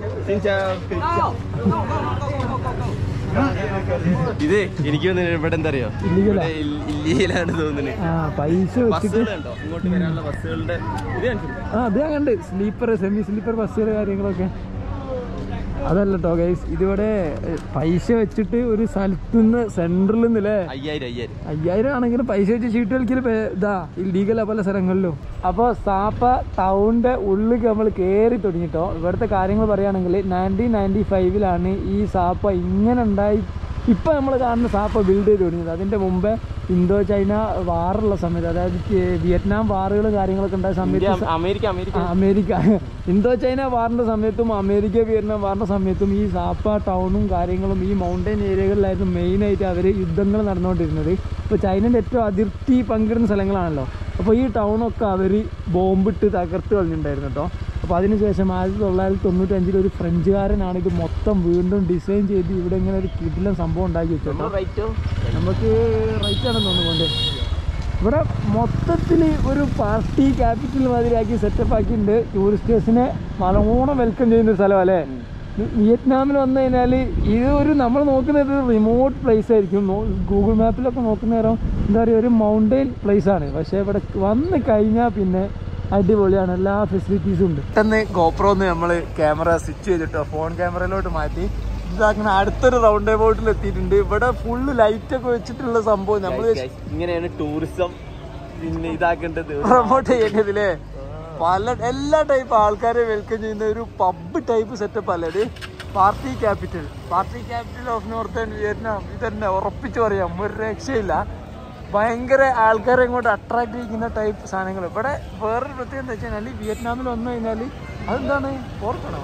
ഇത് എനിക്ക് തോന്നുന്നു ഇവിടെ എന്താ അറിയോ Illegal ആ? ഇല്ലീലാണ് തോന്നുന്നത് ആ പൈസ വെച്ചിട്ട് ബസ്സുകൾ ഉണ്ടോ ഇങ്ങോട്ട് വരാനുള്ള ബസ്സുകളുടെ ഇത് കാണിച്ചു ആ അത് ഞാൻ കണ്ട് സ്ലീപ്പർ സെമി സ്ലീപ്പർ ബസ്സുകൾ കാര്യങ്ങളൊക്കെ അതല്ല കേട്ടോ ഗൈസ് ഇതിവിടെ എ, പൈസ വെച്ചിട്ട് ഒരു സ്ഥലത്തു നിന്ന് സെൻട്രലിൽ നിന്നല്ലേ അയ്യായിരം അയ്യായിരം അയ്യായിരം ആണെങ്കിലും പൈസ വെച്ച് ചീട്ട് കളിക്കൽ ഇതാ ഇല്ലീഗലാ പല സ്ഥലങ്ങളിലും അപ്പോൾ സാപ്പ ടൗണിൻ്റെ ഉള്ളിൽ നമ്മൾ കയറി തുടങ്ങിട്ടോ ഇവിടുത്തെ കാര്യങ്ങൾ പറയുകയാണെങ്കിൽ നയൻറ്റീൻ നയൻറ്റി ഫൈവിലാണ് ഈ സാപ്പ ഇങ്ങനെ ഉണ്ടായി ഇപ്പം നമ്മൾ കാണുന്ന സാപ്പ ബിൽഡ് ചെയ്ത് തുടങ്ങിയത് അതിൻ്റെ മുമ്പേ ഇന്തോ ചൈന വാറുള്ള സമയത്ത് അതായത് ചെ- വിയറ്റ്നാം വാറുകൾ കാര്യങ്ങളൊക്കെ ഉണ്ടായ സമയത്ത് ഇന്ത്യ അമേരിക്ക അമേരിക്ക ആ, അമേരിക്ക ഇന്തോ ചൈന വാറിൻ്റെ സമയത്തും അമേരിക്ക വിയറ്റ്നാം വാറിൻ്റെ സമയത്തും ഈ സാപ്പ ടൗണും കാര്യങ്ങളും ഈ മൗണ്ടൻ ഏരിയകളിലായിരുന്നു മെയിനായിട്ട് അവർ യുദ്ധങ്ങൾ നടന്നുകൊണ്ടിരുന്നത് ഇപ്പോൾ ചൈനൻ്റെ ഏറ്റവും അതിർത്തി പങ്കിടുന്ന സ്ഥലങ്ങളാണല്ലോ അപ്പോൾ ഈ ടൗണൊക്കെ അവർ ബോംബിട്ട് തകർത്ത് കളഞ്ഞിട്ടുണ്ടായിരുന്നു കേട്ടോ അപ്പോൾ അതിനുശേഷം ആയിരത്തി തൊള്ളായിരത്തി തൊണ്ണൂറ്റഞ്ചിൽ ഒരു ഫ്രഞ്ചുകാരനാണ് ഇത് മൊത്തം വീണ്ടും ഡിസൈൻ ചെയ്ത് ഇവിടെ ഇങ്ങനെ ഒരു കിടിലൻ സംഭവം ഉണ്ടാക്കി വെച്ചു കേട്ടോ റൈറ്റോ നമുക്ക് റൈറ്റ് ആണെന്ന് തോന്നുന്നുണ്ട് ഇവിടെ മൊത്തത്തിൽ ഒരു പാർട്ടി ക്യാപിറ്റൽ മാതിരിയാക്കി സെറ്റപ്പ് ആക്കിയിട്ടുണ്ട് ടൂറിസ്റ്റേഴ്സിനെ നല്ലോണം വെൽക്കം ചെയ്യുന്ന ഒരു സ്ഥലം അല്ലേ വിയറ്റ്നാമിൽ വന്നു കഴിഞ്ഞാൽ ഇത് ഒരു നമ്മൾ നോക്കുന്നത് റിമോട്ട് പ്ലേസ് ആയിരിക്കും ഗൂഗിൾ മാപ്പിലൊക്കെ നോക്കുന്ന നേരം എന്താ പറയുക ഒരു മൗണ്ടെയിൻ പ്ലേസ് ആണ് പക്ഷേ ഇവിടെ വന്ന് കഴിഞ്ഞാൽ പിന്നെ അടിപൊളിയാണ് എല്ലാ ഫെസിലിറ്റീസും ഉണ്ട് പെട്ടെന്ന് ഗോപ്രോന്ന് നമ്മൾ ക്യാമറ സ്വിച്ച് ചെയ്തിട്ടോ ഫോൺ ക്യാമറയിലോട്ട് മാറ്റി ഇതാക്കുന്ന അടുത്തൊരു റൗണ്ട് ബോട്ടിൽ എത്തിയിട്ടുണ്ട് ഇവിടെ ഫുള്ള് ലൈറ്റ് ഒക്കെ വെച്ചിട്ടുള്ള സംഭവം നമ്മൾ ഇങ്ങനെയാണ് ടൂറിസം പിന്നെ ഇതാക്കേണ്ടത് പ്രൊമോട്ട് ചെയ്യേണ്ടതില്ലേ പല എല്ലാ ടൈപ്പ് ആൾക്കാരെ വെൽക്കം ചെയ്യുന്ന ഒരു പബ് ടൈപ്പ് സെറ്റപ്പ് അല്ലേ ഇത് party capital party capital of northern Vietnam ഇതന്നെ ഉറപ്പിച്ചു പറയാം ഒരു രക്ഷയില്ല ഭയങ്കര ആൾക്കാരെ ഇങ്ങോട്ട് അട്രാക്ട് ചെയ്യുന്ന ടൈപ്പ് സാധനങ്ങൾ ഇവിടെ വേറൊരു പ്രത്യേകത എന്താ വെച്ച് കഴിഞ്ഞാൽ വിയറ്റ്നാമിൽ വന്നു കഴിഞ്ഞാൽ അതെന്താണ് ഓർക്കണോ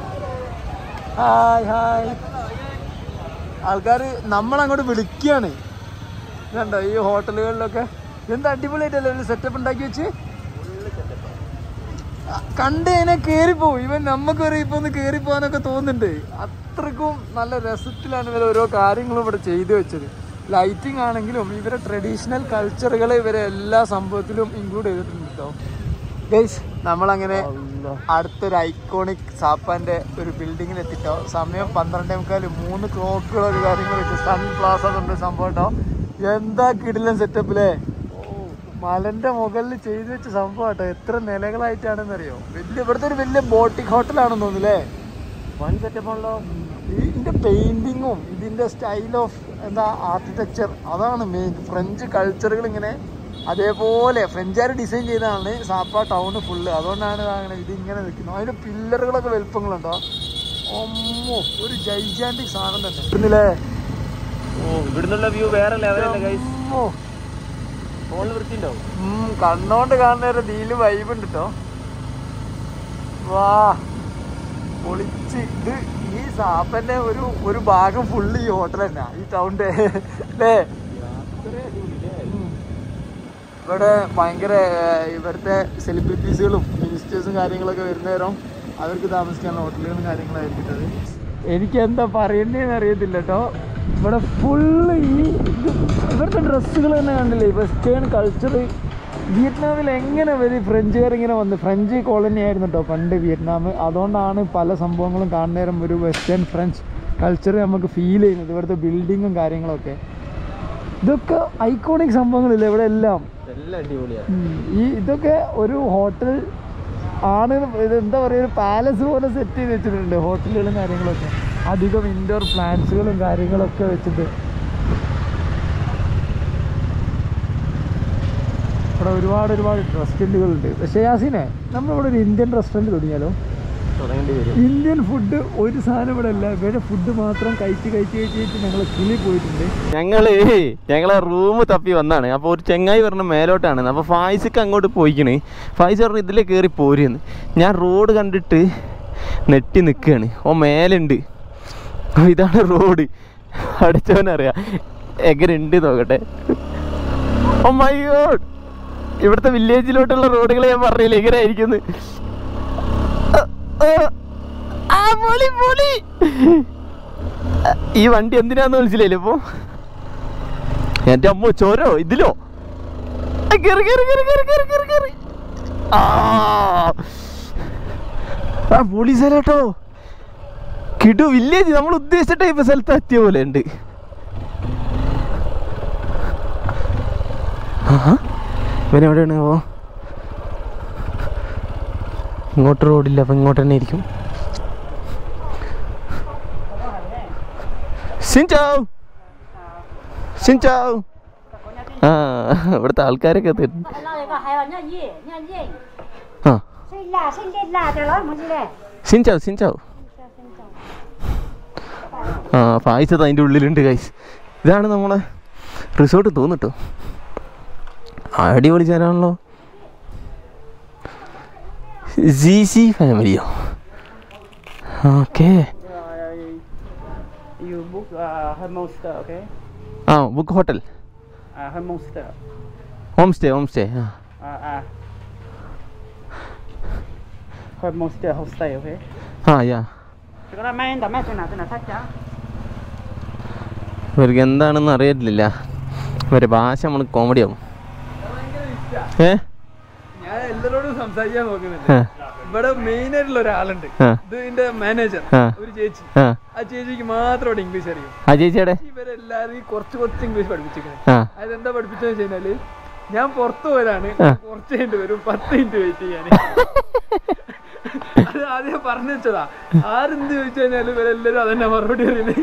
ഹായ് ഹായ് ആൾക്കാർ നമ്മളങ്ങോട്ട് വിളിക്കുകയാണ് ഇതുണ്ടോ ഈ ഹോട്ടലുകളിലൊക്കെ എന്ത് അടിപൊളിയായിട്ടല്ലേ ഒരു സെറ്റപ്പ് ഉണ്ടാക്കി വെച്ച് ആ, കണ്ട് കഴിഞ്ഞാൽ കയറിപ്പോവും ഇവൻ നമുക്ക് വരെ ഇപ്പൊ ഒന്ന് കയറിപ്പോവാനൊക്കെ തോന്നുന്നുണ്ട് അത്രക്കും നല്ല രസത്തിലാണ് ഇവർ ഓരോ കാര്യങ്ങളും ഇവിടെ ചെയ്തു വെച്ചത് ലൈറ്റിംഗ് ആണെങ്കിലും ഇവരെ ട്രഡീഷണൽ കൾച്ചറുകൾ ഇവരെ എല്ലാ സംഭവത്തിലും ഇൻക്ലൂഡ് ചെയ്തിട്ടുണ്ട് കേട്ടോ ഗൈസ് നമ്മളങ്ങനെ അടുത്തൊരു ഐക്കോണിക് സാപ്പാന്റെ ഒരു ബിൽഡിങ്ങിൽ എത്തിട്ടോ സമയം പന്ത്രണ്ടേ മുക്കാൽ മൂന്ന് ക്ലോക്കുകൾ ഒരു കാര്യങ്ങൾ വെച്ചു സൺ പ്ലാസ എന്നുള്ള സംഭവം കേട്ടോ എന്താ കിടിലൻ സെറ്റപ്പിലേ മലന്റെ മുകളിൽ ചെയ്തു വെച്ച സംഭവം കേട്ടോ എത്ര നിലകളായിട്ടാണെന്ന് അറിയോ വലിയ ഇവിടുത്തെ ഒരു വലിയ ബോട്ടിക് ഹോട്ടലാണെന്ന് തോന്നുന്നില്ലേ വൺ സെറ്റപ്പ് ആണല്ലോ ഇതിന്റെ പെയിന്റിങ്ങും ഇതിന്റെ സ്റ്റൈൽ ഓഫ് എന്താ ആർക്കിടെക്ചർ അതാണ് മെയിൻ ഫ്രഞ്ച് കൾച്ചറുകൾ ഇങ്ങനെ അതേപോലെ ഫ്രഞ്ചുകാർ ഡിസൈൻ ചെയ്തതാണ് സാപ്പ ടൗൺ ഫുള്ള് അതുകൊണ്ടാണ് അങ്ങനെ ഇത് ഇങ്ങനെ നിൽക്കുന്നത് അതിന്റെ പില്ലറുകളൊക്കെ വലുപ്പങ്ങളുണ്ടോ ഒമ്മോ ഒരു ജൈജാന്റിക് സാധനം തന്നെ ഇന്നില്ലേ ഓ ഇവിടുന്നുള്ള വ്യൂ വേറെ ലെവലല്ലേ ഗൈസ് ഒമ്മോ ഫോണിൽ വൃത്തിയുണ്ടാവും ഉം, കണ്ണോണ്ട് കാണുന്ന നീല് വൈബ് ഉണ്ട് കേട്ടോ വാ പൊളിച്ച് ഇത് ഈ സാപ്പന്റെ ഒരു ഒരു ഭാഗം ഫുള്ള് ഈ ഹോട്ടൽ തന്നെ ഈ ടൗണിന്റെ അല്ലേ ഉം. ഇവിടെ ഭയങ്കര ഏർ, ഇവിടുത്തെ സെലിബ്രിറ്റീസുകളും മിനിസ്റ്റേഴ്സും കാര്യങ്ങളൊക്കെ വരുന്നേരം അവർക്ക് താമസിക്കാനുള്ള ഹോട്ടലുകളും കാര്യങ്ങളായിരിക്കും എനിക്ക് എന്താ പറയണ്ടേന്ന് അറിയത്തില്ല കേട്ടോ ഇവിടെ ഫുള്ള് ഈ ഇത് ഇവിടുത്തെ ഡ്രസ്സുകൾ തന്നെ കണ്ടില്ലേ വെസ്റ്റേൺ കൾച്ചർ വിയറ്റ്നാമിൽ എങ്ങനെ ഒരു ഫ്രഞ്ചുകാർ ഇങ്ങനെ വന്ന് ഫ്രഞ്ച് കോളനി ആയിരുന്നു കേട്ടോ പണ്ട് വിയറ്റ്നാം അതുകൊണ്ടാണ് പല സംഭവങ്ങളും കാണുന്നേരം ഒരു വെസ്റ്റേൺ ഫ്രഞ്ച് കൾച്ചർ നമുക്ക് ഫീൽ ചെയ്യുന്നത് ഇവിടുത്തെ ബിൽഡിങ്ങും കാര്യങ്ങളൊക്കെ ഇതൊക്കെ ഐക്കോണിക് സംഭവങ്ങളില്ലേ ഇവിടെ എല്ലാം എല്ലാം അടിപൊളിയാണ് ഉം. ഈ ഇതൊക്കെ ഒരു ഹോട്ടൽ ആണ് ഇത് എന്താ പറയുക ഒരു പാലസ് പോലെ സെറ്റ് ചെയ്ത് വെച്ചിട്ടുണ്ട് ഹോട്ടലുകളും കാര്യങ്ങളൊക്കെ അധികം ഇൻഡോർ പ്ലാന്റ്സുകളും കാര്യങ്ങളൊക്കെ വെച്ചിട്ട് ഇവിടെ ഒരുപാട് ഒരുപാട് റെസ്റ്റോറൻറ്റുകളുണ്ട് പക്ഷേ യാസിനെ നമ്മളിവിടെ ഒരു ഇന്ത്യൻ റെസ്റ്റോറൻറ്റ് തുടങ്ങിയാലോ തുടങ്ങേണ്ടി വരും ഇന്ത്യൻ ഫുഡ് ഒരു സാധനം ഇവിടെ അല്ല ഇവിടെ ഫുഡ് മാത്രം കഴിച്ച് കഴിച്ച് കഴിച്ച് കഴിച്ച് ഞങ്ങൾ കിളി പോയിട്ടുണ്ട് ഞങ്ങള് ഞങ്ങളെ റൂം തപ്പി വന്നാണ് അപ്പോൾ ഒരു ചെങ്ങായി പറഞ്ഞ മേലോട്ടാണ് അപ്പോൾ ഫായിസക്ക് അങ്ങോട്ട് പോയിക്കണ് ഫായിസ് പറഞ്ഞു ഇതിലേ കയറി പോരുന്ന് ഞാൻ റോഡ് കണ്ടിട്ട് നെട്ടി നിൽക്കുകയാണ് ഓ മേലുണ്ട് ഓ, ഇതാണ് റോഡ് അടിച്ചവനറിയാം എങ്ങനെ ഉണ്ട് നോക്കട്ടെ ഓ മൈ ഗോഡ് ഇവിടുത്തെ വില്ലേജിലോട്ടുള്ള റോഡുകൾ ഞാൻ പറഞ്ഞില്ല എങ്ങനെ ആയിരിക്കുന്നു ആ പൊളി പൊളി ഈ വണ്ടി എന്തിനാന്ന് മനസ്സിലായില്ലേ ഇപ്പൊ എന്റെ അമ്മ ചോരോ ഇതിലോ ആ, കേറ്, കേറ്, കേറ്, കേറ്, കേറ്, കേറ്, കേറ്. ആ ആ പോലീസേട്ടോ കിടു വില്ലേജ് നമ്മൾ ഉദ്ദേശിച്ച ടൈപ്പ് സ്ഥലത്ത് എത്തിയ പോലെ ഉണ്ട് ഇവൻ എവിടെയാണ് പോ ഇങ്ങോട്ട് റോഡില്ല അപ്പൊ ഇങ്ങോട്ട് തന്നെ ഇരിക്കും സിൻചാവ് സിൻചാവ് ആ ഇവിടുത്തെ ആൾക്കാരൊക്കെ എത്തി ആ സിൻചാവ് സിൻചാവ് ആ പായിച്ചത് അതിൻ്റെ ഉള്ളിലുണ്ട് ഗൈസ് ഇതാണ് നമ്മളെ റിസോർട്ട് തോന്നിട്ടോ അടിപൊളി ചേരാണല്ലോ ജി സി ഫാമിലിയോ okay You book uh, homestay, okay? ആ book hotel Uh, homestay. Homestay homestay ആ Uh, uh, homestay, homestay, okay? ആ യാ Cái đó mấy tầm mấy thế nào thế nào thách chả? ഇവർക്ക് എന്താണെന്ന് അറിയത്തില്ല ഇവരെ ഭാഷ നമ്മൾ കോമഡി ആവും ഏ ഞാൻ എല്ലാരോടും സംസാരിക്കാൻ നോക്കുന്നുണ്ട് ആ, ഇവിടെ മെയിൻ ആയിട്ടുള്ള ഒരാളുണ്ട് ആ. ഇത് ഇതിന്റെ മാനേജർ ആ. ഒരു ചേച്ചി ആ ആ ചേച്ചിക്ക് മാത്രം ഇവിടെ ഇംഗ്ലീഷ് അറിയും ആ ചേച്ചിയുടെ ഇവരെല്ലാരും ഈ കുറച്ച് കുറച്ച് ഇംഗ്ലീഷ് പഠിപ്പിച്ചിരിക്കുന്നത് ആ അതെന്താ എന്താ പഠിപ്പിച്ചതെന്ന് വെച്ച് കഴിഞ്ഞാല് ഞാൻ പുറത്തു പോരാണ് ആ. കുറച്ച് കഴിഞ്ഞിട്ട് വരും പത്ത് മിനിറ്റ് വെയിറ്റ് ചെയ്യാൻ അത് ആദ്യം പറഞ്ഞു വെച്ചതാ ആരെന്ത് ചോദിച്ചു കഴിഞ്ഞാല് ഇവരെല്ലാരും അതന്നെ മറുപടി അറിയുന്നത്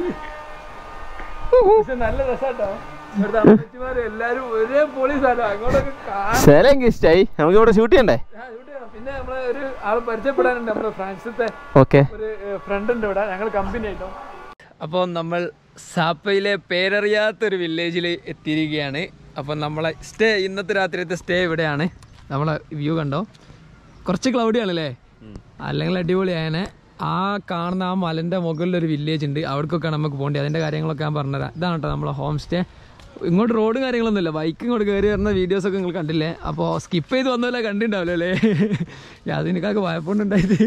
പക്ഷെ നല്ല രസാട്ടോ ഇവിടുത്തെ അമ്മച്ചിമാരും എല്ലാരും ഒരേ പോലീസാണ് അങ്ങോട്ടൊക്കെ കാണാൻ സ്ഥലം എനിക്ക് ഇഷ്ടമായി നമുക്ക് ഇവിടെ ഷൂട്ട് ചെയ്യണ്ടേ ആ, ഇവിടെ ആണ്. പിന്നെ നമ്മളെ ഒരു ആൾ പരിചയപ്പെടാനുണ്ട് നമ്മുടെ ഫ്രാൻസിലത്തെ ഓക്കെ ഒരു ഫ്രണ്ട് ഉണ്ട് ഇവിടെ ഞങ്ങൾ കമ്പനി ആയിട്ടോ അപ്പോൾ നമ്മൾ സാപ്പയിലെ പേരറിയാത്തൊരു വില്ലേജിൽ എത്തിയിരിക്കുകയാണ് അപ്പോൾ നമ്മളെ സ്റ്റേ ഇന്നത്തെ രാത്രിയത്തെ സ്റ്റേ ഇവിടെയാണ് നമ്മളെ വ്യൂ കണ്ടോ കുറച്ച് ക്ലൗഡി ആണല്ലേ അല്ലെങ്കിൽ അടിപൊളിയായനെ ആ കാണുന്ന ആ മലൻ്റെ മുകളിലൊരു വില്ലേജ് ഉണ്ട് അവിടേക്കൊക്കെ നമുക്ക് പോകേണ്ടി അതിൻ്റെ കാര്യങ്ങളൊക്കെ ഞാൻ പറഞ്ഞുതരാം ഇതാണ് കേട്ടോ നമ്മളെ ഹോം സ്റ്റേ ഇങ്ങോട്ട് റോഡും കാര്യങ്ങളൊന്നുമില്ല ബൈക്ക് ഇങ്ങോട്ട് കയറി വരുന്ന വീഡിയോസൊക്കെ നിങ്ങൾ കണ്ടില്ലേ അപ്പോൾ സ്കിപ്പ് ചെയ്ത് വന്നല്ലേ കണ്ടിട്ടുണ്ടാവില്ല അല്ലേ അതിനൊക്കെ വായ്പുണ്ടായത്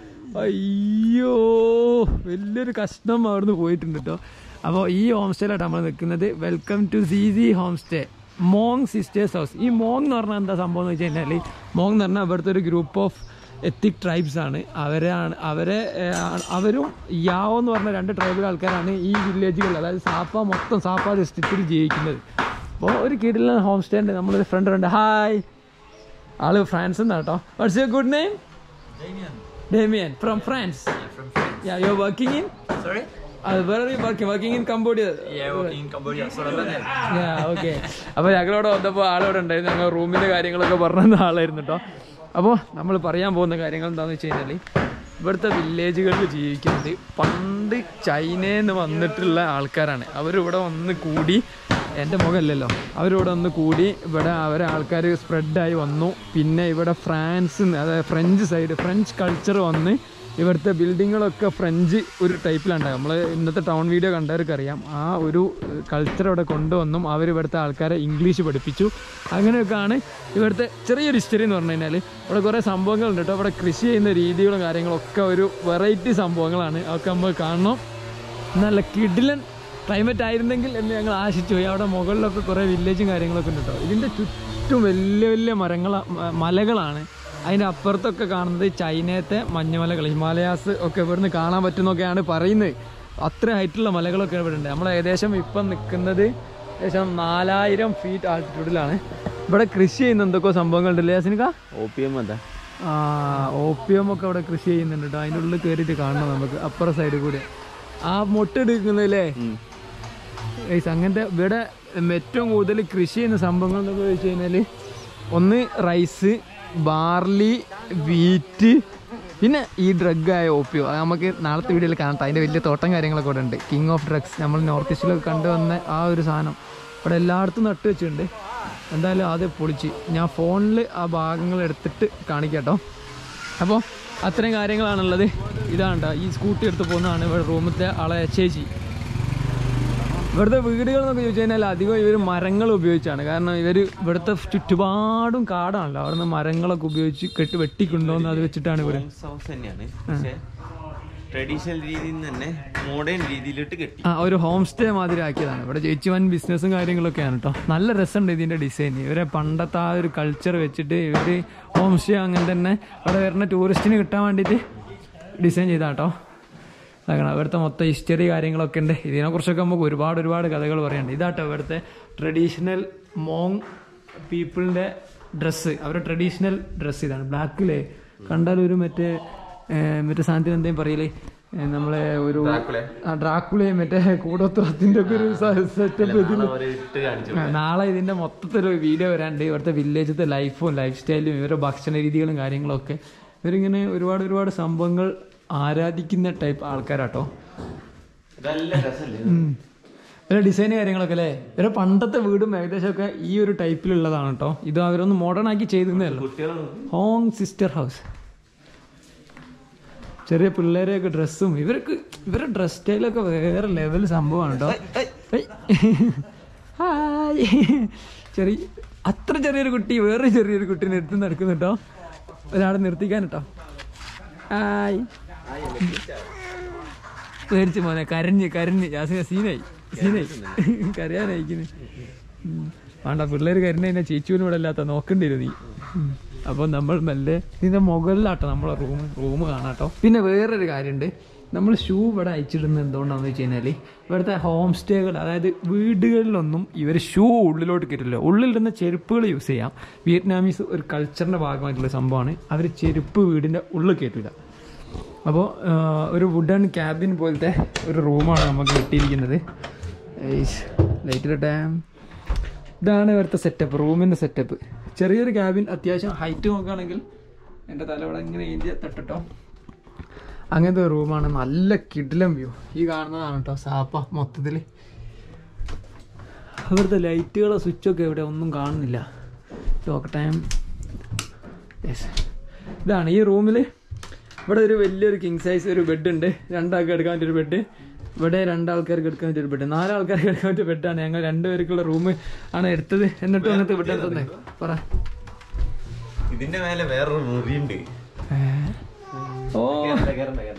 അയ്യോ വലിയൊരു കഷ്ണം അവിടുന്ന് പോയിട്ടുണ്ട് കേട്ടോ അപ്പോൾ ഈ ഹോം സ്റ്റേയിലാട്ടോ നമ്മൾ നിൽക്കുന്നത് വെൽക്കം ടു സി സി homestay Hmong sisters house ഈ മോങ് എന്ന് പറഞ്ഞാൽ എന്താ സംഭവം എന്ന് വെച്ച് കഴിഞ്ഞാൽ മോങ് എന്ന് പറഞ്ഞാൽ അവിടുത്തെ ഒരു ഗ്രൂപ്പ് ഓഫ് എത്തിക് ട്രൈബ്സ് ആണ് അവരാണ് അവരെ ഏഹ്, ആ- അവരും യാവോ എന്ന് പറഞ്ഞ രണ്ട് ട്രൈബൽ ആൾക്കാരാണ് ഈ വില്ലേജുകളിൽ അതായത് സാപ്പ മൊത്തം സാപ്പ ഡിസ്ട്രിക്റ്റിൽ ജീവിക്കുന്നത് അപ്പോൾ ഒരു കീഴിലുള്ള ഹോം സ്റ്റേ ഉണ്ട് നമ്മളൊരു ഫ്രണ്ട് ഉണ്ട് ഹായ് ആള് ഫ്രാൻസ് എന്നാ കേട്ടോ what's your good name Damien from France. Yeah, you're working in? Sorry? Uh, where are you working? Working in Cambodia? Yeah, working in Cambodia. Sorry. Yeah, okay. അപ്പോൾ ഞങ്ങളോട് വന്നപ്പോൾ ആളിവിടെ ഉണ്ടായിരുന്നു ഞങ്ങൾ റൂമിൻ്റെ കാര്യങ്ങളൊക്കെ പറഞ്ഞ ആളായിരുന്നു കേട്ടോ അപ്പോൾ നമ്മൾ പറയാൻ പോകുന്ന കാര്യങ്ങൾ എന്താണെന്ന് വെച്ച് കഴിഞ്ഞാൽ ഇവിടുത്തെ വില്ലേജുകളിൽ ജീവിക്കുന്നത് പണ്ട് ചൈനയിൽ നിന്ന് വന്നിട്ടുള്ള ആൾക്കാരാണ് അവരിവിടെ വന്ന് കൂടി എൻ്റെ മുഖമല്ലല്ലോ അവരിവിടെ വന്ന് കൂടി ഇവിടെ അവരെ ആൾക്കാർ സ്പ്രെഡായി വന്നു പിന്നെ ഇവിടെ ഫ്രാൻസ് അതായത് ഫ്രഞ്ച് സൈഡ് ഫ്രഞ്ച് കൾച്ചർ വന്ന് ഇവിടുത്തെ ബിൽഡിങ്ങുകളൊക്കെ ഫ്രഞ്ച് ഒരു ടൈപ്പിലുണ്ടാകും നമ്മൾ ഇന്നത്തെ ടൗൺ വീഡിയോ കണ്ടവർക്ക് അറിയാം ആ ഒരു കൾച്ചർ ഇവിടെ കൊണ്ടുവന്നും അവർ ഇവിടുത്തെ ആൾക്കാരെ ഇംഗ്ലീഷ് പഠിപ്പിച്ചു അങ്ങനെയൊക്കെയാണ് ഇവിടുത്തെ ചെറിയൊരു ഹിസ്റ്ററി എന്ന് പറഞ്ഞു കഴിഞ്ഞാൽ ഇവിടെ കുറേ സംഭവങ്ങളുണ്ട് കേട്ടോ ഇവിടെ കൃഷി ചെയ്യുന്ന രീതികളും കാര്യങ്ങളൊക്കെ ഒരു വെറൈറ്റി സംഭവങ്ങളാണ് അതൊക്കെ നമ്മൾ കാണണം നല്ല കിഡിലൻ ക്ലൈമറ്റ് ആയിരുന്നെങ്കിൽ എന്ന് ഞങ്ങൾ ആശിച്ചു പോയി അവിടെ മുകളിലൊക്കെ കുറേ വില്ലേജും കാര്യങ്ങളൊക്കെ ഉണ്ട് കേട്ടോ ഇതിൻ്റെ ചു ചുറ്റും വലിയ വലിയ മരങ്ങൾ മലകളാണ് അതിൻ്റെ അപ്പുറത്തൊക്കെ കാണുന്നത് ചൈനയത്തെ മഞ്ഞുമലകൾ ഹിമാലയാസ് ഒക്കെ ഇവിടുന്ന് കാണാൻ പറ്റുന്നൊക്കെയാണ് പറയുന്നത് അത്ര ഹൈറ്റുള്ള മലകളൊക്കെ ഇവിടെ ഉണ്ട് നമ്മൾ ഏകദേശം ഇപ്പം നിൽക്കുന്നത് ഏകദേശം നാലായിരം ഫീറ്റ് ആൾട്ടിറ്റ്യൂഡിലാണ് ഇവിടെ കൃഷി ചെയ്യുന്ന എന്തൊക്കെയോ സംഭവങ്ങളുണ്ടല്ലേ യാസിനിക്ക ഓപ്പിയം അതാ ആ ഓപ്പിയം ഒക്കെ അവിടെ കൃഷി ചെയ്യുന്നുണ്ട് കേട്ടോ അതിൻ്റെ ഉള്ളിൽ കയറിയിട്ട് കാണണം നമുക്ക് അപ്പുറ സൈഡിൽ കൂടെ ആ മൊട്ടെടുക്കുന്നല്ലേ ഗൈസ് അങ്ങനത്തെ ഇവിടെ ഏറ്റവും കൂടുതൽ കൃഷി ചെയ്യുന്ന സംഭവങ്ങൾ എന്നൊക്കെ വെച്ച് കഴിഞ്ഞാൽ ഒന്ന് റൈസ് ബാർലി വീറ്റ് പിന്നെ ഈ ഡ്രഗായ ഓപ്പിയോ അത് നമുക്ക് നാളത്തെ വീഡിയോയിൽ കാണട്ടെ അതിൻ്റെ വലിയ തോട്ടം കാര്യങ്ങളൊക്കെ ഇവിടെ ഉണ്ട് കിങ് ഓഫ് ഡ്രഗ്സ് നമ്മൾ നോർത്ത് ഈസ്റ്റിലൊക്കെ കണ്ടുവന്ന ആ ഒരു സാധനം ഇവിടെ എല്ലായിടത്തും നട്ടു വെച്ചിട്ടുണ്ട് എന്തായാലും ആദ്യം പൊളിച്ച് ഞാൻ ഫോണിൽ ആ ഭാഗങ്ങൾ എടുത്തിട്ട് കാണിക്കാം കേട്ടോ അപ്പോൾ അത്രയും കാര്യങ്ങളാണുള്ളത് ഇതാണ് ട്ടോ. ഈ സ്കൂട്ടി എടുത്ത് പോകുന്നതാണ് ഇവിടെ റൂമിലത്തെ ആളെ ചേച്ചി ഇവിടുത്തെ വീടുകൾ എന്നൊക്കെ ചോദിച്ചു കഴിഞ്ഞാൽ അധികം ഇവർ മരങ്ങൾ ഉപയോഗിച്ചാണ് കാരണം ഇവർ ഇവിടുത്തെ ചുറ്റുപാടും കാടാണല്ലോ അവിടുന്ന് മരങ്ങളൊക്കെ ഉപയോഗിച്ച് കെട്ടി വെട്ടിക്കൊണ്ടുവന്ന് അത് വെച്ചിട്ടാണ് ഇവർ ഹൗസ് തന്നെയാണ് പക്ഷേ ട്രഡീഷണൽ രീതിയിൽ നിന്ന് തന്നെ മോഡേൺ രീതിയിലിട്ട് കെട്ടി ആ ഒരു ഹോം സ്റ്റേ മാതിരി ആക്കിയതാണ് ഇവിടെ ചേച്ചി വൻ ബിസിനസ്സും കാര്യങ്ങളൊക്കെയാണ് കേട്ടോ നല്ല രസമുണ്ട് ഇതിന്റെ ഡിസൈൻ ഇവരെ പണ്ടത്തെ ആ ഒരു കൾച്ചർ വെച്ചിട്ട് ഇവര് ഹോം സ്റ്റേ അങ്ങനെ തന്നെ അവിടെ വരുന്ന ടൂറിസ്റ്റിന് കിട്ടാൻ വേണ്ടിയിട്ട് ഡിസൈൻ ചെയ്താട്ടോ അതാണ് ഇവിടുത്തെ മൊത്തം ഹിസ്റ്ററി കാര്യങ്ങളൊക്കെ ഉണ്ട് ഇതിനെക്കുറിച്ചൊക്കെ നമുക്ക് ഒരുപാട് ഒരുപാട് കഥകൾ പറയാനുണ്ട് ഇതാട്ടോ ഇവിടുത്തെ ട്രഡീഷണൽ മോങ് പീപ്പിളിൻ്റെ ഡ്രസ്സ് അവരുടെ ട്രഡീഷണൽ ഡ്രസ്സ് ഇതാണ് ബ്ലാക്കിലെ കണ്ടാൽ ഒരു മറ്റേ ഏർ, മറ്റേ സാധനത്തിന് എന്തെങ്കിലും പറയലേ ഏർ, നമ്മളെ ഒരു ആ ഡ്രാക്കുളയും മറ്റേ കൂടോത്രത്തിന്റെ ഒക്കെ ഒരു സെറ്റപ്പ് ഇതിൽ ഇട്ട് കാണിച്ചു ആ, നാളെ ഇതിന്റെ മൊത്തത്തിൽ ഒരു വീഡിയോ വരാണ്ട് ഇവിടുത്തെ വില്ലേജത്തെ ലൈഫും ലൈഫ് സ്റ്റൈലും ഇവരുടെ ഭക്ഷണ രീതികളും കാര്യങ്ങളൊക്കെ ഇവരിങ്ങനെ ഒരുപാട് ഒരുപാട് സംഭവങ്ങൾ ആരാധിക്കുന്ന ടൈപ്പ് ആൾക്കാരാട്ടോ നല്ല രസമല്ലേ ഇവരെ ഡിസൈൻ കാര്യങ്ങളൊക്കെ അല്ലേ ഇവരെ പണ്ടത്തെ വീടും ഏകദേശം ഒക്കെ ഈ ഒരു ടൈപ്പിലുള്ളതാണ് കേട്ടോ ഇത് അവരൊന്ന് മോഡേൺ ആക്കി ചെയ്തേ ഉള്ളൂ ഹോം സിസ്റ്റർ ഹൗസ് ചെറിയ പിള്ളേരെയൊക്കെ ഡ്രസ്സും ഇവർക്ക് ഇവരുടെ ഡ്രസ് സ്റ്റൈലൊക്കെ വേറെ ലെവൽ സംഭവമാണ് കേട്ടോ ഏയ്. ഹായ് ചെറിയ അത്ര ചെറിയൊരു കുട്ടി വേറെ ചെറിയൊരു കുട്ടീനെ എടുത്ത് നടക്കുന്നു കേട്ടോ ഒരാളെ നിർത്തിക്കാൻ കേട്ടോ ഹായ് പേടിച്ച് മോനെ കരഞ്ഞ് കരഞ്ഞ് ജാസിന സീനായി സീനായി കരയാനായിക്കുന്നു ഉം. വേണ്ട പിള്ളേർ കരഞ്ഞ കഴിഞ്ഞാൽ ചേച്ചുവിനും ഇവിടെ അല്ലാത്ത നോക്കേണ്ടി വരും നീ ഉം. അപ്പോൾ നമ്മൾ മെല്ലെ ഇതിൻ്റെ മുകളിലാട്ടോ നമ്മളെ റൂം റൂം കാണാട്ടോ പിന്നെ വേറൊരു കാര്യമുണ്ട് നമ്മൾ ഷൂ ഇവിടെ അയച്ചിടുന്നത് എന്തുകൊണ്ടാണെന്ന് വെച്ച് കഴിഞ്ഞാൽ ഇവിടുത്തെ ഹോം സ്റ്റേകൾ അതായത് വീടുകളിലൊന്നും ഇവർ ഷൂ ഉള്ളിലോട്ട് കയറ്റില്ല ഉള്ളിലിടുന്ന ചെരുപ്പുകൾ യൂസ് ചെയ്യാം വിയറ്റ്നാമീസ് ഒരു കൾച്ചറിൻ്റെ ഭാഗമായിട്ടുള്ള സംഭവമാണ് അവർ ചെരുപ്പ് വീടിൻ്റെ ഉള്ളിൽ കയറ്റില്ല അപ്പോൾ ഒരു വുഡൻ ക്യാബിൻ പോലത്തെ ഒരു റൂമാണ് നമുക്ക് കിട്ടിയിരിക്കുന്നത് ലൈറ്റ് ടൈം ഇതാണ് ഇവിടുത്തെ സെറ്റപ്പ് റൂമിൻ്റെ സെറ്റപ്പ് ചെറിയൊരു ക്യാബിൻ അത്യാവശ്യം ഹൈറ്റ് നോക്കുകയാണെങ്കിൽ എൻ്റെ തലവിടെ ഇങ്ങനെ ഇന്ത്യ തട്ടട്ടോ അങ്ങനത്തെ ഒരു റൂമാണ് നല്ല കിടിലം വ്യൂ ഈ കാണുന്നതാണ് കേട്ടോ സാപ്പ മൊത്തത്തിൽ അവിടുത്തെ ലൈറ്റുകളോ സ്വിച്ചൊക്കെ ഇവിടെ ഒന്നും കാണുന്നില്ല നോക്കട്ടെ യെസ് ഇതാണ് ഈ റൂമിൽ ഇവിടെ ഒരു വലിയൊരു കിങ് സൈസ് ഒരു ബെഡ് ഉണ്ട് രണ്ടാൾക്ക് എടുക്കാൻ പറ്റിയ ഒരു ബെഡ് ഇവിടെ രണ്ടാൾക്കാർക്ക് എടുക്കാൻ പറ്റിയ ഒരു ബെഡ് നാലാൾക്കാർക്ക് എടുക്കാൻ പറ്റിയ ബെഡാണ് ഞങ്ങൾ രണ്ടുപേർക്കുള്ള റൂം ആണ് എടുത്തത് എന്നിട്ടും അങ്ങനത്തെ ബെഡ് തന്നെ പറ ഇതിന്റെ മേലെ വേറൊരു മുറിയുണ്ട് ഏ? ഓ കേറണ്ട, കേറണ്ട, കേറണ്ട.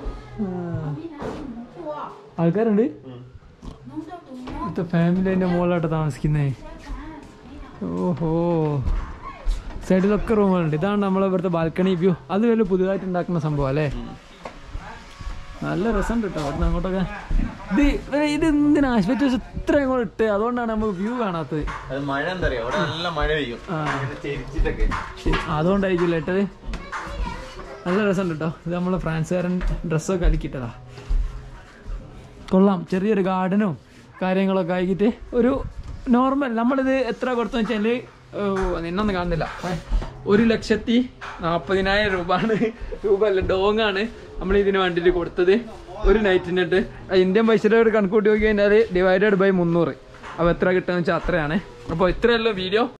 ആ. ആൾക്കാരുണ്ട് ഇവിടുത്തെ ഫാമിലി അതിന്റെ മുകളിലായിട്ട് താമസിക്കുന്നേ ഓഹോ സൈഡിലൊക്കെ റൂമുകളുണ്ട് ഇതാണ് നമ്മളെ ഇവിടുത്തെ ബാൽക്കണി വ്യൂ അത് വലിയ പുതുതായിട്ട് ഉണ്ടാക്കുന്ന സംഭവം അല്ലേ നല്ല രസമുണ്ട് കേട്ടോ അവിടുന്ന് അങ്ങോട്ടൊക്കെ ഇത് ഇവര് ഇത് എന്തിനാ ആശുപത്രി ഇത്ര അങ്ങോട്ട് ഇട്ട് അതുകൊണ്ടാണ് നമുക്ക് വ്യൂ കാണാത്തത് അത് മഴ എന്താ പറയാ അവിടെ നല്ല മഴ പെയ്യും ആ. ഇങ്ങനെ ചെരിച്ചിട്ടൊക്കെ ശരി, അതുകൊണ്ടായിരിക്കില്ല ഇട്ടത് നല്ല രസമുണ്ട് കേട്ടോ ഇത് നമ്മളെ ഫ്രാൻസുകാരൻ ഡ്രസ്സൊക്കെ അലക്കിയിട്ടതാ കൊള്ളാം ചെറിയൊരു ഗാർഡനും കാര്യങ്ങളൊക്കെ ആക്കിയിട്ട് ഒരു നോർമൽ നമ്മളിത് എത്ര കൊടുത്തു വെച്ചാൽ നിന്നൊന്നും കാണുന്നില്ല ഏ, ഒരു ലക്ഷത്തി നാൽപ്പതിനായിരം രൂപയാണ് രൂപ അല്ല ഡോങ്ങാണ് നമ്മൾ ഇതിന് വേണ്ടിയിട്ട് കൊടുത്തത് ഒരു നൈറ്റിനിട്ട് ഇന്ത്യൻ പൈസയുടെ ഒരു കണക്കൂട്ടി നോക്കി കഴിഞ്ഞാൽ ഡിവൈഡഡ് ബൈ മുന്നൂറ് അപ്പോൾ എത്ര കിട്ടുക വെച്ചാൽ അത്രയാണ് അപ്പോൾ ഇത്രയല്ലോ വീഡിയോ